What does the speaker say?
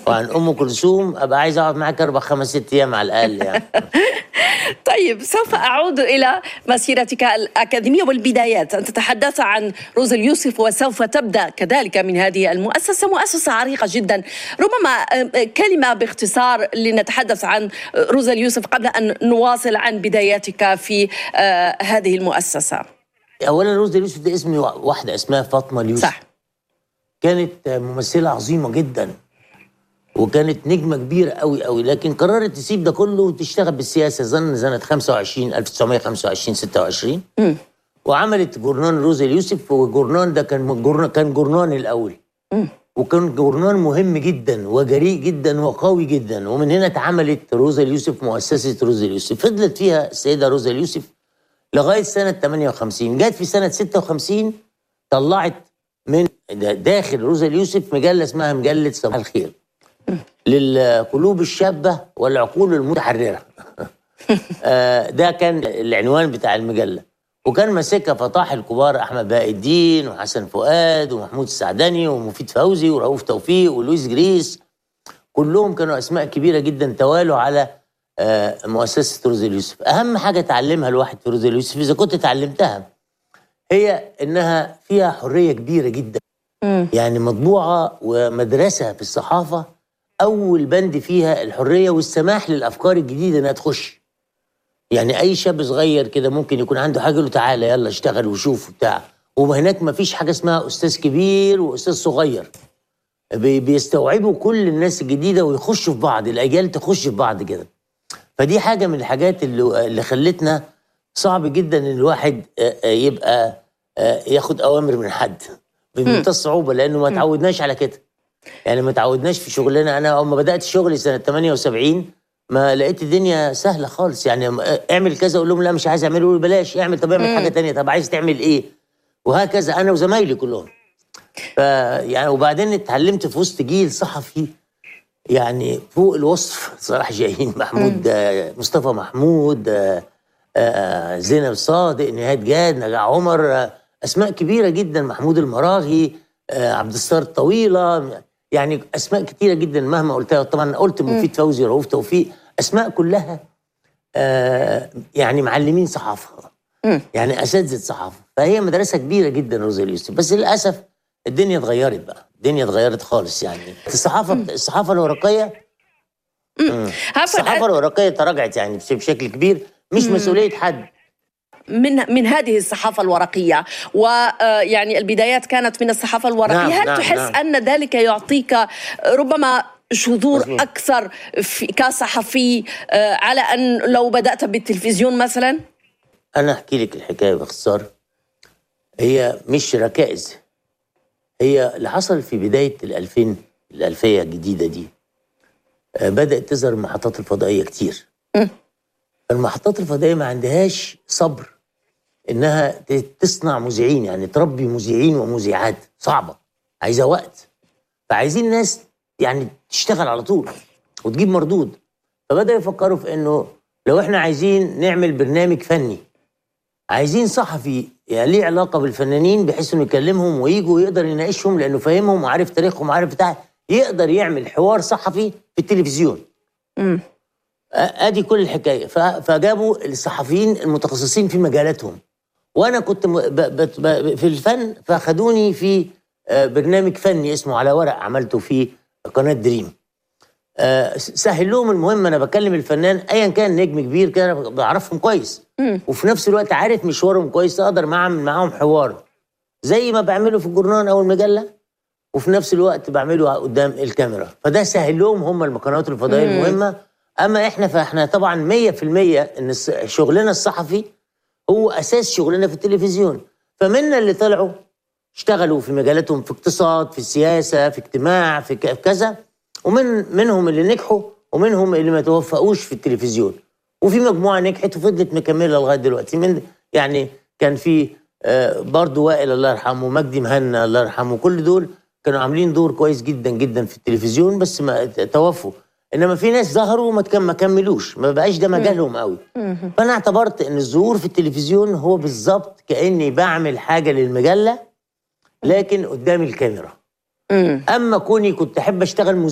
وعن ام كلثوم ابقى عايز اقعد معاك اربع خمس ست ايام على الاقل يعني طيب سوف أعود إلى مسيرتك الأكاديمية والبدايات أنت تحدثت عن روز اليوسف وسوف تبدأ كذلك من هذه المؤسسة مؤسسة عريقة جدا ربما كلمة باختصار لنتحدث عن روز اليوسف قبل أن نواصل عن بداياتك في هذه المؤسسة اولا روز اليوسف ده اسم واحده اسمها فاطمه اليوسف صح كانت ممثله عظيمه جدا وكانت نجمه كبيره قوي قوي لكن قررت تسيب ده كله وتشتغل بالسياسه ظن سنه 25 1925 26 مم. وعملت جورنان روز اليوسف والجورنان ده كان جورنان كان جورنان الاول مم. وكان جورنان مهم جدا وجريء جدا وقوي جدا ومن هنا اتعملت روزا اليوسف مؤسسه روزا اليوسف فضلت فيها السيده روزا اليوسف لغايه سنه 58 جت في سنه 56 طلعت من داخل روزا اليوسف مجله اسمها مجله صباح الخير للقلوب الشابه والعقول المتحرره آه، ده كان العنوان بتاع المجله وكان ماسكها فطاح الكبار احمد بهاء الدين وحسن فؤاد ومحمود السعدني ومفيد فوزي ورؤوف توفيق ولويس جريس كلهم كانوا اسماء كبيره جدا توالوا على آه، مؤسسه روز اليوسف اهم حاجه اتعلمها الواحد في روز اليوسف اذا كنت اتعلمتها هي انها فيها حريه كبيره جدا مم. يعني مطبوعه ومدرسه في الصحافه اول بند فيها الحريه والسماح للافكار الجديده انها تخش يعني اي شاب صغير كده ممكن يكون عنده حاجه يقول له تعالى يلا اشتغل وشوف وبتاع وهناك ما فيش حاجه اسمها استاذ كبير واستاذ صغير بي- بيستوعبوا كل الناس الجديده ويخشوا في بعض الاجيال تخش في بعض كده فدي حاجه من الحاجات اللي اللي خلتنا صعب جدا ان الواحد آه، آه، يبقى آه، ياخد اوامر من حد بمنتهى الصعوبه لانه ما تعودناش على كده يعني ما تعودناش في شغلنا انا اول ما بدات شغلي سنه 78 ما لقيت الدنيا سهله خالص يعني اعمل كذا اقول لهم لا مش عايز اعمله يقولوا بلاش اعمل طب اعمل حاجه تانية طب عايز تعمل ايه وهكذا انا وزمايلي كلهم ف يعني وبعدين اتعلمت في وسط جيل صحفي يعني فوق الوصف صلاح جاهين محمود آه، مصطفى محمود آه، آه، زينب صادق نهاد جاد نجاح عمر آه، اسماء كبيره جدا محمود المراغي آه، عبد الستار الطويله يعني اسماء كتيره جدا مهما قلتها طبعا قلت مفيد فوزي رؤوف توفيق اسماء كلها آه، يعني معلمين صحافه مم. يعني اساتذه صحافه فهي مدرسه كبيره جدا روزا اليوسف بس للاسف الدنيا اتغيرت بقى الدنيا اتغيرت خالص يعني الصحافه الصحافه الورقيه عفوا الصحافه الورقيه تراجعت يعني بش- بشكل كبير مش مسؤوليه حد من من هذه الصحافة الورقية ويعني البدايات كانت من الصحافة الورقية نعم، هل نعم، تحس نعم. أن ذلك يعطيك ربما شذور مظبوط. أكثر في كصحفي آه، على أن لو بدأت بالتلفزيون مثلا انا احكي لك الحكايه باختصار هي مش ركائز هي اللي حصل في بدايه ال2000 الالفيه الجديده دي آه، بدات تظهر المحطات الفضائيه كتير مم. المحطات الفضائيه ما عندهاش صبر انها ت- تصنع مذيعين يعني تربي مذيعين ومذيعات صعبه عايزه وقت فعايزين ناس يعني تشتغل على طول وتجيب مردود فبداوا يفكروا في انه لو احنا عايزين نعمل برنامج فني عايزين صحفي يعني ليه علاقه بالفنانين بحيث انه يكلمهم ويجوا ويقدر يناقشهم لانه فاهمهم وعارف تاريخهم وعارف بتاع يقدر يعمل حوار صحفي في التلفزيون مم. آه، ادي كل الحكايه ف- فجابوا الصحفيين المتخصصين في مجالاتهم وانا كنت م- ب- ب- ب- في الفن فاخدوني في آه، برنامج فني اسمه على ورق عملته في قناه دريم آه، س- سهل لهم المهم انا بكلم الفنان ايا كان نجم كبير كده أنا بعرفهم كويس وفي نفس الوقت عارف مشوارهم كويس اقدر اعمل معاهم حوار زي ما بعمله في الجورنال او المجله وفي نفس الوقت بعمله قدام الكاميرا فده سهل لهم هم القنوات الفضائيه المهمه اما احنا فاحنا طبعا 100% ان الس- شغلنا الصحفي هو اساس شغلنا في التلفزيون فمنا اللي طلعوا اشتغلوا في مجالاتهم في اقتصاد في السياسه في اجتماع في ك- في كذا ومن منهم اللي نجحوا ومنهم اللي ما توفقوش في التلفزيون وفي مجموعه نجحت وفضلت مكمله لغايه دلوقتي من يعني كان في آه، برضو وائل الله يرحمه مجدي مهنا الله يرحمه كل دول كانوا عاملين دور كويس جدا جدا في التلفزيون بس ما ت- توفوا انما في ناس ظهروا وما تكم- ما كملوش ما بقاش ده مجالهم قوي فانا اعتبرت ان الظهور في التلفزيون هو بالظبط كاني بعمل حاجه للمجله لكن قدام الكاميرا مم. اما كوني كنت احب اشتغل